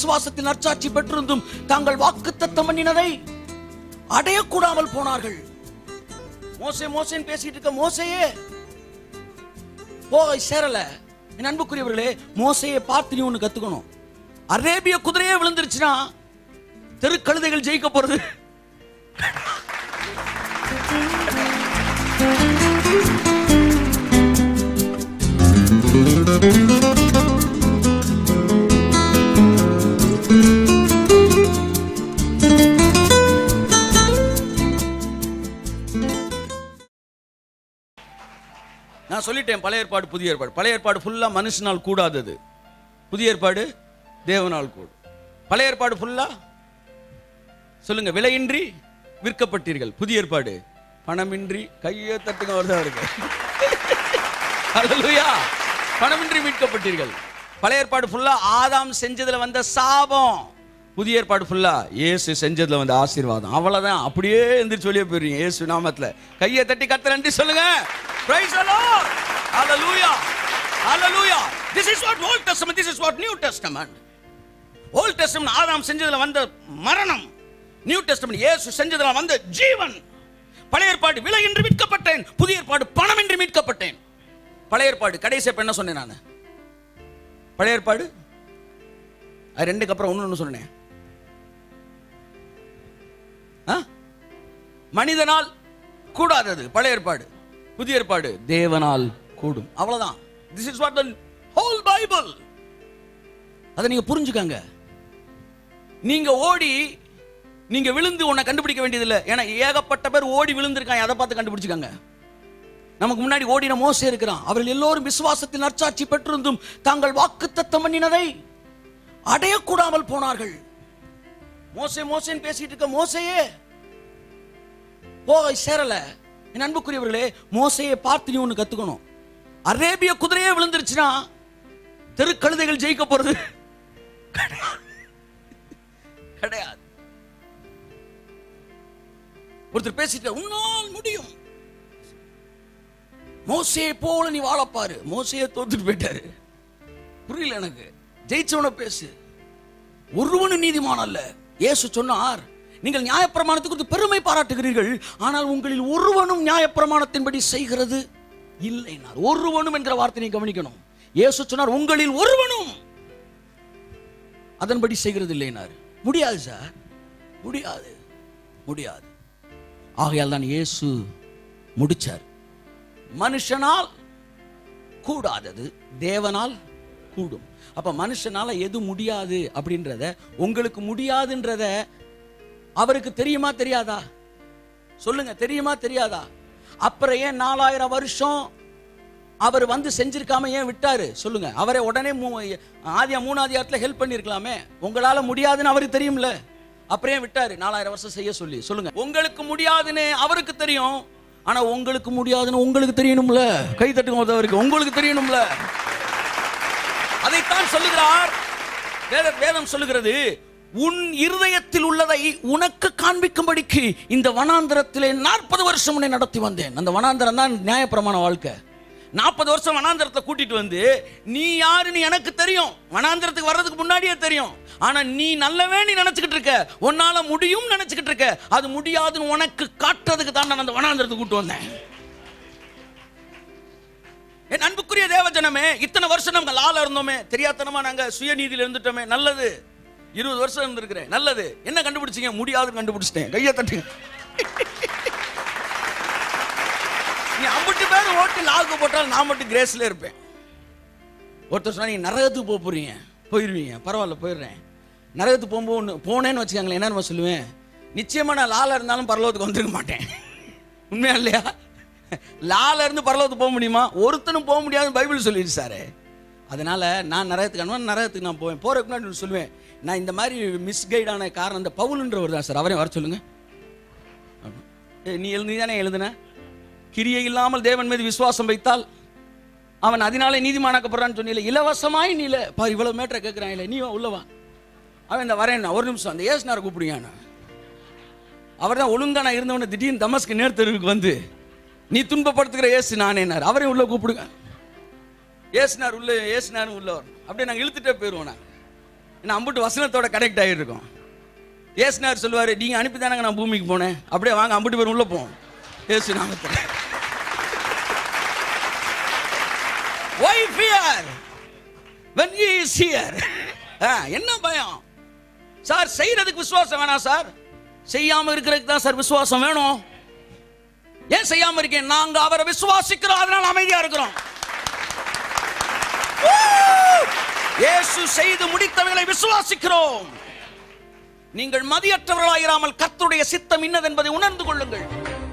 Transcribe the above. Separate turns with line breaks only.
விசுவாசத்தில் நற்சாட்சி பெற்றிருந்தும் தாங்கள் வாக்குத்தத்தம் பண்ணினதை அடையக்கூடாமல் போனார்கள் மோசே மோசேன்னு பேசிட்டு இருக்க மோசையே போய் சேரல என் அன்புக்குரியவர்களே மோசையை பார்த்து நீ ஒண்ணு கத்துக்கணும் அரேபிய குதிரையே விழுந்துருச்சுன்னா தெருக்கழுதைகள் ஜெயிக்க போறது நான் சொல்லிட்டேன் பழைய ஏற்பாடு புதிய ஏற்பாடு பழைய ஏற்பாடு ஃபுல்லா மனுஷனால் கூடாதது புதிய ஏற்பாடு தேவனால் கூடும் பழைய ஏற்பாடு ஃபுல்லா சொல்லுங்க விலையின்றி விற்கப்பட்டீர்கள் புதிய ஏற்பாடு பணமின்றி கையை தட்டுங்க வருதா இருக்கு ஹalleluya பணமின்றி மீட்கப்பட்டீர்கள் பழைய ஏற்பாடு ஃபுல்லா ஆதாம் செஞ்சதுல வந்த சாபம் புதிய ஏற்பாடு ஃபுல்லா இயேசு செஞ்சதுல வந்த ஆசீர்வாதம் அவ்வளவுதான் அப்படியே எந்திரிச்சு வெளியே போயிருங்க இயேசு நாமத்துல கையை தட்டி கத்த நன்றி சொல்லுங்க praise the Lord hallelujah hallelujah this is what old testament this is what new testament old testament ஆதாம் செஞ்சதுல வந்த மரணம் நியூ டெஸ்டமென்ட் இயேசு செஞ்சதுல வந்த ஜீவன் பழைய ஏற்பாடு விலையின்றி மீட்கப்பட்டேன் புதிய ஏற்பாடு பணமின்றி மீட்கப்பட்டேன் பழைய ஏற்பாடு கடைசி அப்ப என்ன சொன்னேன் நான் பழைய ஏற்பாடு அது ரெண்டுக்கு அப்புறம் ஒன்று ஒன்று சொன்னேன் ஆ? மனிதனால் கூடாதது பழைய ஏற்பாடு புதிய ஏற்பாடு தேவனால் கூடும் அவ்வளவுதான் this is what the whole Bible அதை நீங்க புரிஞ்சுக்கங்க நீங்க ஓடி நீங்க விழுந்து உன்னை கண்டுபிடிக்க வேண்டியதில்லை ஏன்னா ஏகப்பட்ட பேர் ஓடி விழுந்திருக்காங்க அதை பார்த்து கண்டுபிடிச்சுக்கங்க நமக்கு முன்னாடி ஓடின மோசே இருக்கிறான் அவர்கள் எல்லோரும் விசுவாசத்தில் நற்சாட்சி பெற்றிருந்தும் தாங்கள் வாக்குத்தத்தம் பண்ணினதை அடையக்கூடாமல் போனார்கள் மோசே மோசேன்னு பேசிட்டு இருக்க மோசையே போய் சேரல என் அன்புக்குரியவர்களே மோசையை பார்த்து நீ ஒண்ணு கத்துக்கணும் அரேபிய குதிரையே விழுந்துருச்சுன்னா தெருக்கழுதைகள் ஜெயிக்க போறது கிடையாது. கிடையாது ஒருத்தர் பேசிட்டு உன்னால் முடியும் மோசையை போல நீ வாழப்பாரு மோசையை தோத்துட்டு போயிட்டாரு புரியல எனக்கு ஜெயிச்சவன பேசு ஒருவனும் நீதிமான் அல்ல இயேசு சொன்னார் நீங்கள் நியாயப்பிரமாணத்தை குறித்து பெருமை பாராட்டுகிறீர்கள் ஆனால் உங்களில் ஒருவனும் நியாயப்பிரமாணத்தின்படி செய்கிறது இல்லைனார் ஒருவனும் என்கிற வார்த்தை நீ கவனிக்கணும் இயேசு சொன்னார் உங்களில் ஒருவனும் அதன்படி செய்கிறது இல்லைனார் முடியாது சார் முடியாது முடியாது ஆகையால் தான் இயேசு முடிச்சார் மனுஷனால் கூடாதது தேவனால் கூடும் அப்ப மனுஷனால எது முடியாது அப்படின்றத உங்களுக்கு முடியாதுன்றத அவருக்கு தெரியுமா தெரியாதா சொல்லுங்க தெரியுமா தெரியாதா அப்புறம் ஏன் நாலாயிரம் வருஷம் அவர் வந்து செஞ்சிருக்காம ஏன் விட்டாரு சொல்லுங்க அவரை உடனே மூ- ஆதியா மூணாதியாரத்துல ஹெல்ப் பண்ணிருக்கலாமே உங்களால முடியாதுன்னு அவருக்கு தெரியும்ல அப்புறம் ஏன் விட்டாரு நாலாயிரம் வருஷம் செய்ய சொல்லி சொல்லுங்க உங்களுக்கு முடியாதுன்னு அவருக்கு தெரியும் ஆனா உங்களுக்கு முடியாதுன்னு உங்களுக்கு தெரியணும்ல கை தட்டுங்க உதவருக்கு உங்களுக்கு தெரியணும்ல அதைத்தான் சொல்லுகிறார் வேத வேதம் சொல்லுகிறது உன் இருதயத்தில் உள்ளதை உனக்கு காண்பிக்கும்படிக்கு இந்த வனாந்தரத்திலே நாற்பது வருஷம் உன்னை நடத்தி வந்தேன் அந்த வனாந்தரம் தான் நியாயப்பிரமாண வாழ்க்கை நாற்பது வருஷம் வனாந்தரத்தை கூட்டிட்டு வந்து நீ யாருன்னு எனக்கு தெரியும் வனாந்தரத்துக்கு வர்றதுக்கு முன்னாடியே தெரியும் ஆனா நீ நல்லவே நீ நினைச்சுக்கிட்டு இருக்க உன்னால முடியும் நினைச்சுக்கிட்டு இருக்க அது முடியாதுன்னு உனக்கு காட்டுறதுக்கு தான் நான் அந்த வனாந்தரத்துக்கு கூட்டு வந்தேன் என் அன்புக்குரிய தேவஜனமே இத்தனை வருஷம் நம்ம லால இருந்தோமே தெரியாதனமா நாங்க சுயநீதியில இருந்துட்டோமே நல்லது இருபது வருஷம் இருந்திருக்கிறேன் நல்லது என்ன கண்டுபிடிச்சீங்க முடியாதுன்னு கண்டுபிடிச்சிட்டேன் கையை தட்டுங்க நீ ஐம்பட்டு பேர் ஓட்டு லாவுக்கு போட்டால் நான் மட்டும் கிரேஸ்ல இருப்பேன் ஒருத்தர் சொன்னா நீங்க நரகத்துக்கு போக போறீங்க போயிருவீங்க பரவாயில்ல போயிடுறேன் நரகத்துக்கு போகும்போது ஒண்ணு- போனேன்னு வச்சுக்கோங்களேன் என்ன சொல்லுவேன் நிச்சயமா நான் லால இருந்தாலும் பரலோகத்துக்கு வந்திருக்க மாட்டேன் உண்மையா இல்லையா லால இருந்து பரலோகத்துக்கு போக முடியுமா ஒருத்தனும் போக முடியாதுன்னு பைபிள் சொல்லிடுச்சு சாரு அதனால நான் நரகத்துக்கு அனுப்ப நரகத்துக்கு நான் போவேன் போறதுக்கு முன்னாடி ஒண்ணு சொல்லுவேன் நான் இந்த மாதிரி மிஸ்கைடான காரணம் இந்த பவுலுன்றவர் தான் சார் அவரையும் வர சொல்லுங்க ஏய், நீ எழுதி தானே எழுதுன கிரியை இல்லாமல் தேவன் மீது விசுவாசம் வைத்தால் அவன் அதனாலே நீதிமானாக்கப்படுறான்னு சொன்னீல இலவசமாய் நீல பா இவ்வளவு மேட்டரை கேட்கிறான் இல்லை நீ வா, உள்ள வா அவன் இந்த வரேன் ஒரு நிமிஷம் அந்த ஏசுனாரை கூப்பிடுங்க அவர் தான் ஒழுங்கா நான் இருந்தவன திடீர்னு தமஸ்கு நேர்த்தெருவுக்கு வந்து நீ துன்பப்படுத்துகிற ஏசு நானேனார் அவரையும் உள்ள கூப்பிடுங்க ஏசுனார் உள்ள ஏசுனார் உள்ள வரணும் அப்படியே நாங்கள் இழுத்துட்டே போயிடுவோம் நாங்கள் ஏன்னா அம்புட்டு வசனத்தோட கனெக்ட் ஆகிருக்கும் ஏசுனார் சொல்லுவார் நீங்கள் அனுப்பி தானங்க நான் பூமிக்கு போனேன் அப்படியே வாங்க அம்புட்டு பேர் உள்ள போவோம் ஏசு நாமத்தில் why fear when he is here ஆ, என்ன பயம் சார் செய்யறதுக்கு விசுவாசம் வேணாம் சார் செய்யாம இருக்கிறதுக்கு தான் சார் விசுவாசம் வேணும் ஏன் செய்யாம இருக்கேன் நாங்க அவரை விசுவாசிக்கிறோம் அதனால அமைதியா இருக்கிறோம் Woo! இயேசு செய்து முடித்தவைகளை விசுவாசிக்கிறோம் நீங்கள் மதியற்றவர்களாயிராமல் கர்த்தருடைய சித்தம் இன்னதென்பதை உணர்ந்து கொள்ளுங்கள்